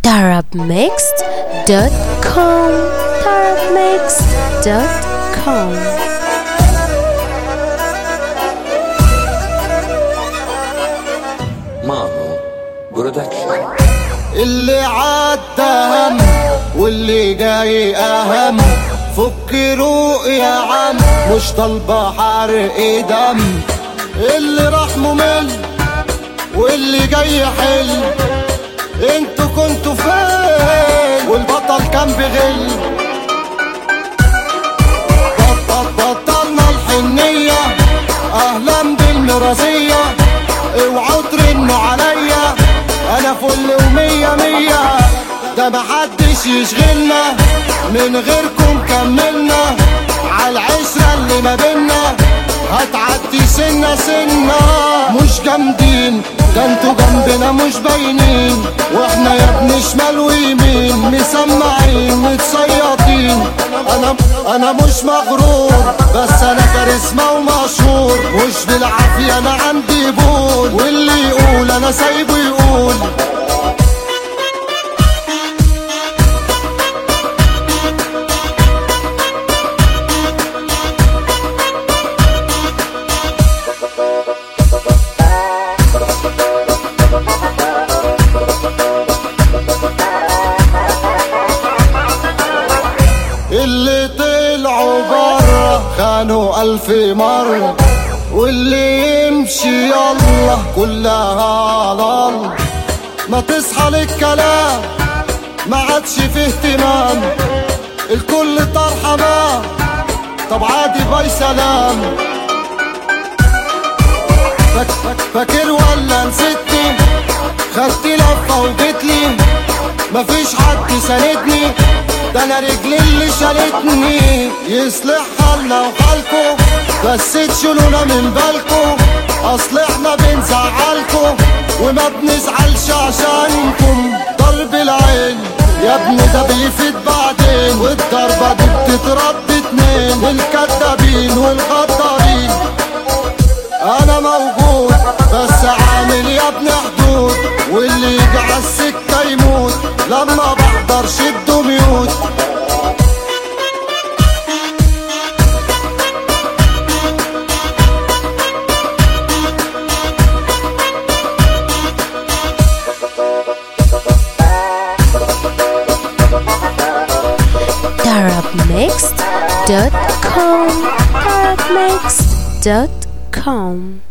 tarabmixed.com tarabmixed.com مانو برودكشن اللي عدى هم واللي جاي اهم فك روق يا عم مش طالبه حرق دم اللي راح ممل واللي جاي حل انتوا كنتوا فين والبطل كان بغل بط- بطلنا الحنية اهلا بالمرازية اوعوا ترنوا عليا انا فل ومية مية ده محدش يشغلنا من غيركم كملنا عالعشرة اللي ما بينا هتعدي سنة سنة مش جامدين ده انتوا جنبنا مش باينين واحنا يا ابني شمال ويمين مسمعين متصيطين انا انا مش مغرور بس انا كاريزما ومشهور مش بالعافية انا عندي بول واللي يقول انا سايبه يقول اللي طلعوا برا خانوا ألف مرة واللي يمشي يلا كلها على الله ما تصحى للكلام ما عادش فيه اهتمام الكل طرحة ما طب عادي باي سلام فاك فاك فاكر ولا نسيتني خدت لفة وجيتلي مفيش حد ساندني ده انا رجلي اللي شالتني يصلح حالنا وحالكو بس تشيلونا من بالكو اصل احنا بنزعلكو وما بنزعلش عشانكم ضرب العين يا ابني ده بيفيد بعدين والضربة دي بتترد اتنين الكدابين والغدارين انا موجود بس عامل يا ابن حدود واللي يجي على السكه يموت لما بحضر شدوا ميوت tarabmixed.com tarabmixed.com